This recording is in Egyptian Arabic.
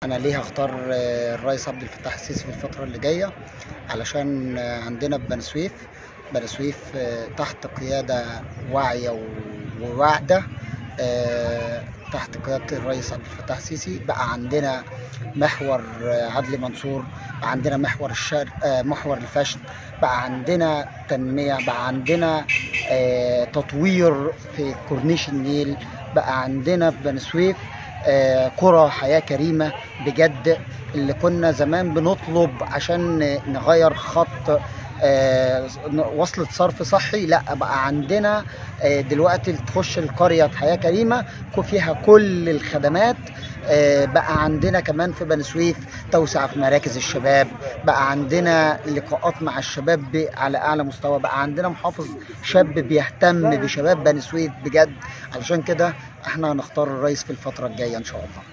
انا ليه هختار آه، الرئيس عبد الفتاح السيسي في الفتره اللي جايه علشان آه، عندنا في بني سويف بني سويف آه، تحت قياده واعيه و- وواعده آه، تحت قياده الرئيس عبد الفتاح السيسي بقى عندنا محور آه، عدلي منصور بقى عندنا محور الشرق آه، محور الفشل بقى عندنا تنميه بقى عندنا آه، تطوير في كورنيش النيل بقى عندنا في بني سويف آه، قرى حياة كريمة بجد اللي كنا زمان بنطلب عشان نغير خط آه، وصلة صرف صحي لا بقى عندنا آه، دلوقتي تخش القرية في حياة كريمة يكون فيها كل الخدمات آه، بقى عندنا كمان في بني سويف توسعة في مراكز الشباب بقى عندنا لقاءات مع الشباب ب- على أعلى مستوى بقى عندنا محافظ شاب بيهتم بشباب بني سويف بجد علشان كده احنا هنختار الرئيس في الفترة الجاية ان شاء الله